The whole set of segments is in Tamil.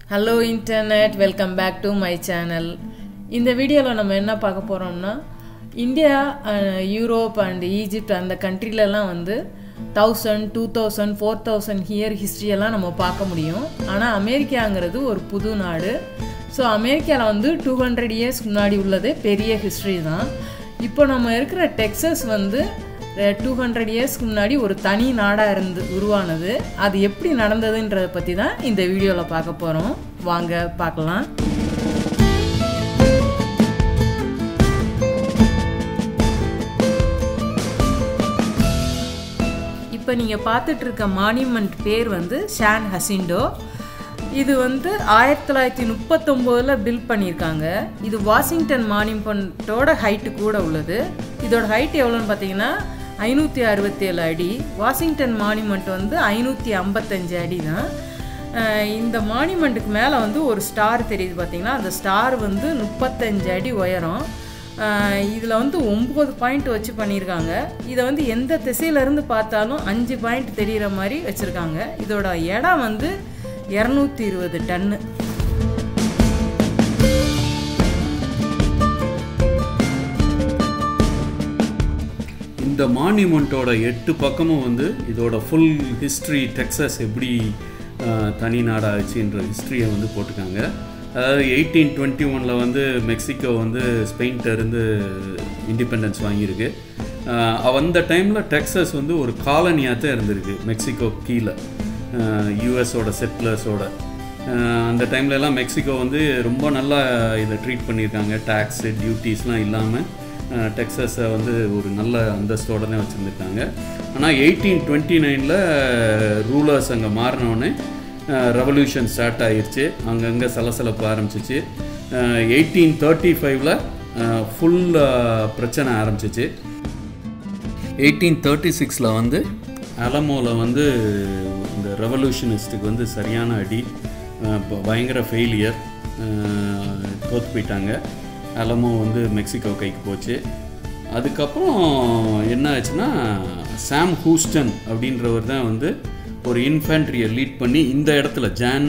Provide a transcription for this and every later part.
Hello internet welcome back to my channel இந்த வீடியோவில் நம்ம என்ன பார்க்க போகிறோம்னா இந்தியா யூரோப் அண்ட் ஈஜிப்ட் அந்த கண்ட்ரிலலாம் வந்து thousand two thousand four thousand year ஹிஸ்ட்ரியெல்லாம் நம்ம பார்க்க முடியும் ஆனால் அமெரிக்காங்கிறது ஒரு புது நாடு ஸோ அமெரிக்காவில் வந்து டூ ஹண்ட்ரட் இயர்ஸ் முன்னாடி உள்ளதே பெரிய ஹிஸ்ட்ரி தான் இப்போ நம்ம இருக்கிற டெக்ஸஸ் வந்து டூ ஹண்ட்ரட் இயர்ஸ்க்கு முன்னாடி ஒரு தனி நாடாக இருந்து உருவானது அது எப்படி நடந்ததுன்றதை பற்றி தான் இந்த வீடியோவில் பார்க்க போகிறோம் வாங்க பார்க்கலாம் இப்போ நீங்கள் பார்த்துட்டு இருக்க மானிமெண்ட் பேர் வந்து ஷான் ஹசிண்டோ இது வந்து ஆயிரத்தி தொள்ளாயிரத்தி முப்பத்தொம்போதில் பில்ட் பண்ணியிருக்காங்க இது வாஷிங்டன் மானிமெண்ட்டோட ஹைட்டு கூட உள்ளது இதோட ஹைட் எவ்வளோன்னு பார்த்தீங்கன்னா ஐநூற்றி அறுபத்தேழு அடி வாஷிங்டன் மானிமெண்ட் வந்து ஐநூற்றி ஐம்பத்தஞ்சு அடி தான் இந்த மானிமெண்ட்டுக்கு மேலே வந்து ஒரு ஸ்டார் தெரியுது பார்த்தீங்கன்னா அந்த ஸ்டார் வந்து முப்பத்தஞ்சு அடி உயரம் இதில் வந்து ஒம்பது பாயிண்ட் வச்சு பண்ணியிருக்காங்க இதை வந்து எந்த திசையிலேருந்து பார்த்தாலும் அஞ்சு பாயிண்ட் தெரிகிற மாதிரி வச்சுருக்காங்க இதோட இடம் வந்து இரநூத்தி இருபது டன்னு இந்த மான்யூமெண்ட்டோட எட்டு பக்கமும் வந்து இதோட ஃபுல் ஹிஸ்ட்ரி டெக்ஸஸ் எப்படி அஹ், தனி நாடாச்சுன்ற ஹிஸ்ட்ரியை வந்து போட்டிருக்காங்க அதாவது எயிட்டீன் டுவெண்ட்டி ஒனில் வந்து மெக்சிகோ வந்து ஸ்பெயின்ட்ட இருந்து இண்டிபெண்டன்ஸ் வாங்கியிருக்கு அஹ், அந்த டைமில் டெக்ஸஸ் வந்து ஒரு காலனியாக தான் இருந்திருக்கு மெக்சிகோ கீழே யூஎஸோட செட்டிலர்ஸோட அந்த டைம்ல எல்லாம் மெக்சிகோ வந்து ரொம்ப நல்லா இதை ட்ரீட் பண்ணியிருக்காங்க டேக்ஸு டியூட்டிஸ்லாம் இல்லாமல் டெக்ஸஸை வந்து ஒரு நல்ல அந்தஸ்தோட தான் வச்சுருந்துருக்காங்க ஆனால் எயிட்டீன் டுவெண்ட்டி நைனில் ரூலர்ஸ் அங்கே மாறினோடனே ரெவல்யூஷன் ஸ்டார்ட் ஆயிருச்சு அங்கங்கே சலசலப்பு ஆரம்பிச்சிச்சு எயிட்டீன் தேர்ட்டி ஃபைவ்ல ஃபுல் பிரச்சனை ஆரம்பிச்சிச்சு எயிட்டீன் தேர்ட்டி சிக்ஸில் வந்து அலமோவில் வந்து இந்த ரெவல்யூஷனிஸ்ட்டுக்கு வந்து சரியான அடி அஹ் இப்போ பயங்கர ஃபெயிலியர் தோற்று போயிட்டாங்க அலமோ வந்து மெக்சிகோ கைக்கு போச்சு அதுக்கப்புறம் என்ன ஆச்சுன்னா சாம் ஹூஸ்டன் அப்படின்றவர் தான் வந்து ஒரு இன்ஃபேண்ட்ரியை லீட் பண்ணி இந்த இடத்துல ஜான்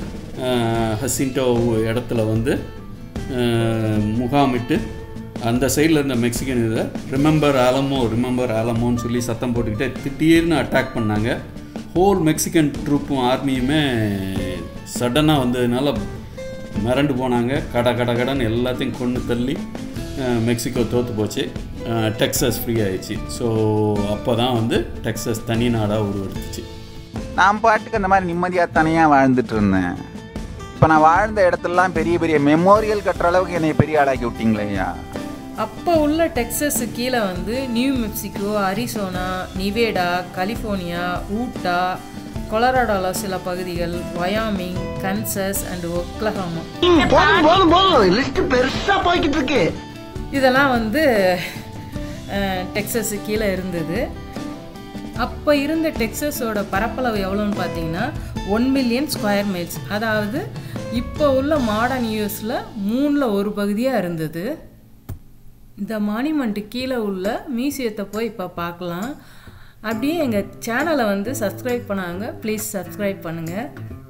ஹசின்டோ இடத்துல வந்து அஹ், முகாமிட்டு அந்த சைடில் இருந்த மெக்சிகன் இதை ரிமெம்பர் ஆலமோ ரிமெம்பர் ஆலமோன்னு சொல்லி சத்தம் போட்டுக்கிட்டே திடீர்னு அட்டாக் பண்ணாங்க ஹோல் மெக்சிகன் ட்ரூப்பும் ஆர்மியுமே சடனாக வந்ததுனால மிரண்டு போனாங்க கட கட கடன்னு எல்லாத்தையும் கொண்டு தள்ளி அஹ், மெக்சிகோ தோற்று போச்சு அஹ், டெக்ஸஸ் ஃப்ரீ ஆயிடுச்சு ஸோ அப்போ தான் வந்து டெக்ஸஸ் தனி நாடாக உருவெடுத்துச்சு நான் பாட்டுக்கு அந்த மாதிரி நிம்மதியாக தனியாக வாழ்ந்துட்டு இருந்தேன் இப்போ நான் வாழ்ந்த இடத்துலலாம் பெரிய பெரிய மெமோரியல் கட்டுற அளவுக்கு என்னை பெரிய ஆளாக்கி விட்டீங்களேயா அப்போ உள்ள டெக்ஸஸ் கீழே வந்து New Mexico Arizona Nevada California Utah கொலராடோவில் சில பகுதிகள் வயாமிங் கன்சஸ் அண்ட் ஒக்லஹாமா போதும் போதும் போதும் லிஸ்ட் பெருசா போய்கிட்டு இருக்கு இதெல்லாம் வந்து டெக்ஸஸ் கீழே இருந்தது அப்போ இருந்த டெக்ஸஸோட பரப்பளவு எவ்வளோன்னு பார்த்தீங்கன்னா ஒன் மில்லியன் ஸ்கொயர் மைல்ஸ் அதாவது இப்போ உள்ள மாடர்ன் யூஎஸில் மூணில் ஒரு பகுதியாக இருந்தது இந்த மானிமெண்ட்டு கீழே உள்ள மியூசியத்தை போய் இப்போ பார்க்கலாம் அப்படியே எங்கள் சேனலை வந்து சப்ஸ்கிரைப் பண்ணாங்க ப்ளீஸ் சப்ஸ்கிரைப் பண்ணுங்கள்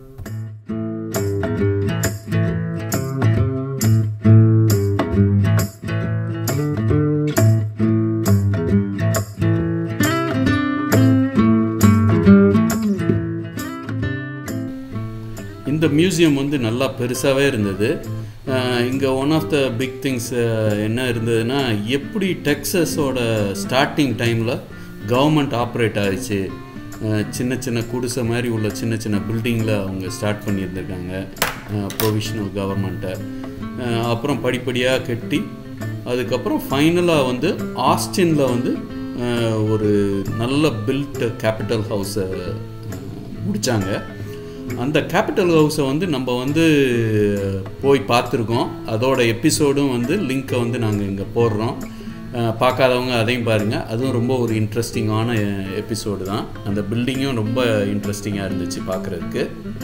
இந்த மியூசியம் வந்து நல்லா பெருசாகவே இருந்தது இங்கே one of the big things என்ன இருந்ததுன்னா எப்படி டெக்ஸஸோட ஸ்டார்டிங் டைமில் கவர்மெண்ட் ஆப்ரேட் ஆயிடுச்சு அஹ், சின்ன சின்ன குடிசை மாதிரி உள்ள சின்ன சின்ன பில்டிங்கில் அவங்க ஸ்டார்ட் பண்ணியிருந்திருக்காங்க ப்ரொவிஷனல் கவர்மெண்ட்டை அப்புறம் படிப்படியாக கட்டி அதுக்கப்புறம் ஃபைனலாக வந்து ஆஸ்டினில் வந்து அஹ், ஒரு நல்ல பில்ட் கேபிட்டல் ஹவுஸை முடித்தாங்க அந்த கேபிட்டல் ஹவுஸை வந்து நம்ம வந்து போய் பார்த்துருக்கோம் அதோட எபிசோடும் வந்து லிங்க்கை வந்து நாங்கள் இங்கே போடுறோம் அஹ் பார்க்காதவங்க அதையும் பாருங்கள் அதுவும் ரொம்ப ஒரு இன்ட்ரெஸ்டிங்கான எபிசோடு தான் அந்த பில்டிங்கும் ரொம்ப இன்ட்ரெஸ்டிங்காக இருந்துச்சு பார்க்குறதுக்கு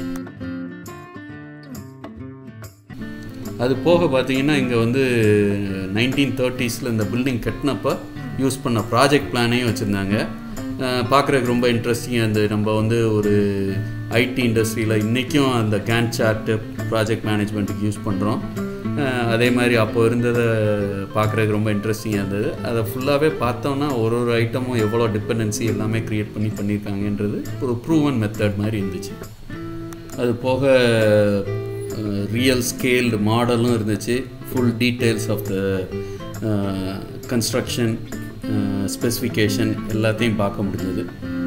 அது போக பார்த்தீங்கன்னா இங்கே வந்து நைன்டீன் தேர்ட்டிஸில் இந்த பில்டிங் கட்டினப்போ யூஸ் பண்ண ப்ராஜெக்ட் பிளானையும் வச்சுருந்தாங்க பார்க்குறதுக்கு ரொம்ப இன்ட்ரெஸ்டிங்காக இருந்தது நம்ம வந்து ஒரு ஐடி இண்டஸ்ட்ரியில் இன்றைக்கும் அந்த கேன் சார்ட்டு ப்ராஜெக்ட் மேனேஜ்மெண்ட்டுக்கு யூஸ் பண்ணுறோம் அதே மாதிரி அப்போ இருந்ததை பார்க்குறதுக்கு ரொம்ப இன்ட்ரெஸ்டிங்காக இருந்தது அதை ஃபுல்லாகவே பார்த்தோம்னா ஒரு ஒரு ஐட்டமும் எவ்வளோ டிபெண்டன்சி எல்லாமே க்ரியேட் பண்ணி பண்ணியிருக்காங்கன்றது ஒரு ப்ரூவன் மெத்தட் மாதிரி இருந்துச்சு அது போக ரியல் ஸ்கேல்டு மாடலும் இருந்துச்சு full details of the construction specification எல்லாத்தையும் பார்க்க முடிஞ்சது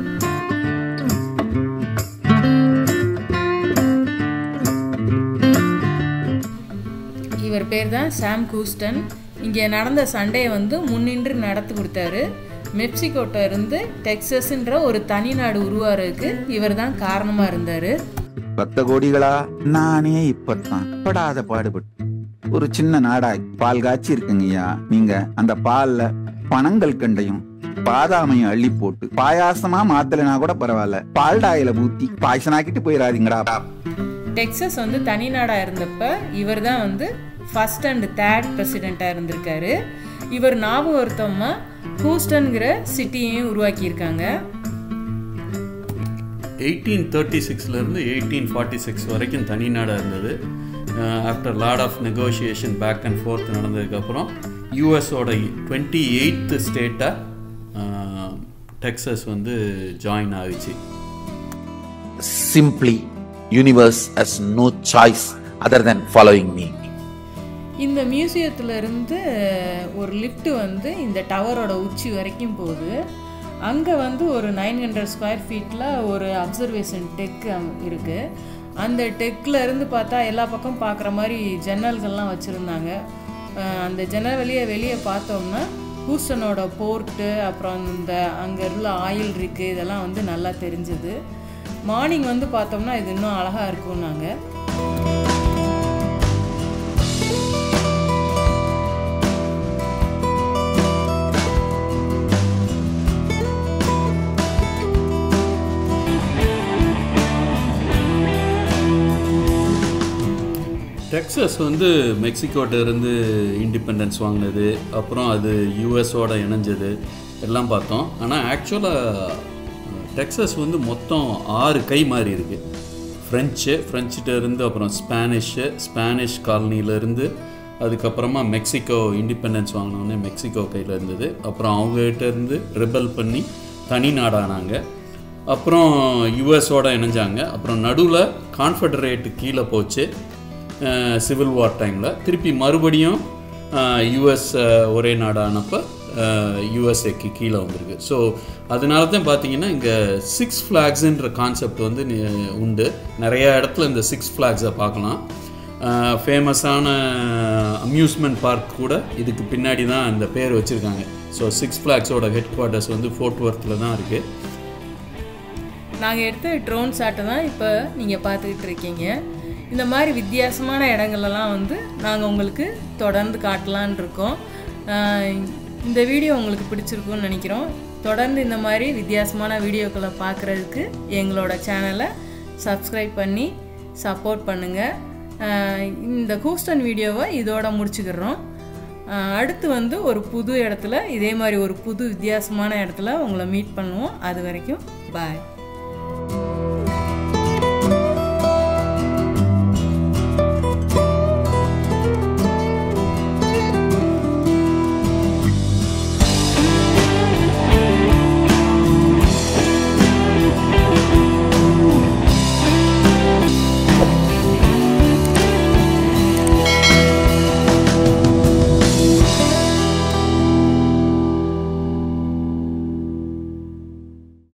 இவர் பேர் தான் சாம் கூஸ்டன் இங்கே நடந்த சண்டே வந்து முன்னின்று நடத்தி கொடுத்தாரு மெக்சிகோட்ட இருந்து டெக்ஸஸ்ன்ற ஒரு தனி நாடு உருவாறதுக்கு இவர் தான் காரணமாக இருந்தார் பக்த கோடிகளா நானே இப்பத்தான் படாத பாடுபட்டு ஒரு சின்ன நாடாய் பால் காய்ச்சி இருக்குங்கய்யா நீங்க அந்த பால்ல பனங்கள் கண்டையும் பாதாமையும் அள்ளி போட்டு பாயாசமா மாத்தலைனா கூட பரவாயில்ல பால்டாயில ஊத்தி பாயசனாக்கிட்டு போயிடாதீங்கடா டெக்ஸஸ் வந்து தனி நாடாக இருந்தப்ப இவர் தான் வந்து ஃபர்ஸ்ட் அண்ட் தேர்ட் பிரசிடெண்ட்டாக இருந்திருக்காரு இவர் ஞாபகார்த்தமாக ஹூஸ்டன்கிற சிட்டியையும் உருவாக்கியிருக்காங்க எயிட்டீன் தேர்ட்டி சிக்ஸ்லேருந்து எயிட்டீன் ஃபார்ட்டி சிக்ஸ் வரைக்கும் தனி நாடாக இருந்தது after lot of negotiation back and forth நடந்ததுக்கப்புறம் யூஎஸோட டுவெண்ட்டி எயித்து ஸ்டேட்டாக டெக்ஸஸ் வந்து ஜாயின் ஆகிச்சு Simply, universe has no choice other than following me. இந்த மியூசியத்துல இருந்து ஒரு லிஃப்ட் வந்து இந்த டவரோட உச்சி வரைக்கும் போகுது அங்கே வந்து ஒரு நைன் ஹண்ட்ரட் ஸ்கொயர் ஃபீட்டில் ஒரு அப்சர்வேஷன் டெக் இருக்குது அந்த டெக்கில் இருந்து பார்த்தா எல்லா பக்கம் பார்க்குற மாதிரி ஜன்னல்கள்லாம் வச்சுருந்தாங்க அந்த ஜன்னல் வெளியே வெளியே பார்த்தோம்னா ஹூஸ்டனோட போர்ட்டு அப்புறம் இந்த அங்கே உள்ள ஆயில் இருக்குது இதெல்லாம் வந்து நல்லா தெரிஞ்சுது மார்னிங் வந்து பார்த்தோம்னா இது இன்னும் அழகாக இருக்கும் நாங்கள் டெக்ஸஸ் வந்து மெக்சிகோட்ட இருந்து இண்டிபெண்டன்ஸ் வாங்கினது அப்புறம் அது யூஎஸோட இணைஞ்சது எல்லாம் பார்த்தோம் ஆனால் ஆக்சுவலாக டெக்ஸஸ் வந்து மொத்தம் ஆறு கை மாறி இருக்கு ஃப்ரெஞ்சு ஃப்ரெஞ்சிட்ட இருந்து அப்புறம் ஸ்பானிஷு ஸ்பானிஷ் காலனியிலேருந்து அதுக்கப்புறமா மெக்சிகோ இண்டிபெண்டன்ஸ் வாங்கினோடனே மெக்சிகோ கையில் இருந்தது அப்புறம் அவங்ககிட்ட இருந்து ரிபல் பண்ணி தனி நாடானாங்க அப்புறம் யூஎஸோட இணைஞ்சாங்க அப்புறம் நடுவில் கான்ஃபெடரேட்டு கீழே போச்சு சிவில் வார் டைமில் திருப்பி மறுபடியும் யூஎஸ் ஒரே நாடானப்போ யூஎஸ்ஏக்கு கீழே வந்திருக்கு ஸோ அதனால தான் பார்த்தீங்கன்னா இங்கே சிக்ஸ் ஃப்ளாக்ஸுன்ற கான்செப்ட் வந்து நி- உண்டு நிறைய இடத்துல இந்த சிக்ஸ் ஃப்ளாக்ஸை பார்க்கலாம் ஃபேமஸான அம்யூஸ்மெண்ட் பார்க் கூட இதுக்கு பின்னாடி தான் அந்த பேர் வச்சுருக்காங்க ஸோ சிக்ஸ் ஃப்ளாக்ஸோட ஹெட் குவார்ட்டர்ஸ் வந்து ஃபோர்ட் ஒர்த்தில் தான் இருக்குது நாங்கள் எடுத்த ட்ரோன் ஷாட்டை தான் இப்போ நீங்கள் பார்த்துக்கிட்டு இருக்கீங்க இந்த மாதிரி வித்தியாசமான இடங்கள்லாம் வந்து நாங்கள் உங்களுக்கு தொடர்ந்து காட்டலான்னு இருக்கோம் ஆஹ் இந்த வீடியோ உங்களுக்கு பிடிச்சிருக்கும்னு நினைக்கிறோம் தொடர்ந்து இந்த மாதிரி வித்தியாசமான வீடியோக்களை பார்க்குறதுக்கு எங்களோட சேனலை சப்ஸ்கிரைப் பண்ணி சப்போர்ட் பண்ணுங்கள் இந்த ஹூஸ்டன் வீடியோவை இதோட முடிச்சுக்கிறோம் ஆஹ் அடுத்து வந்து ஒரு புது இடத்துல இதே மாதிரி ஒரு புது வித்தியாசமான இடத்துல உங்களை மீட் பண்ணுவோம் அது வரைக்கும் பாய்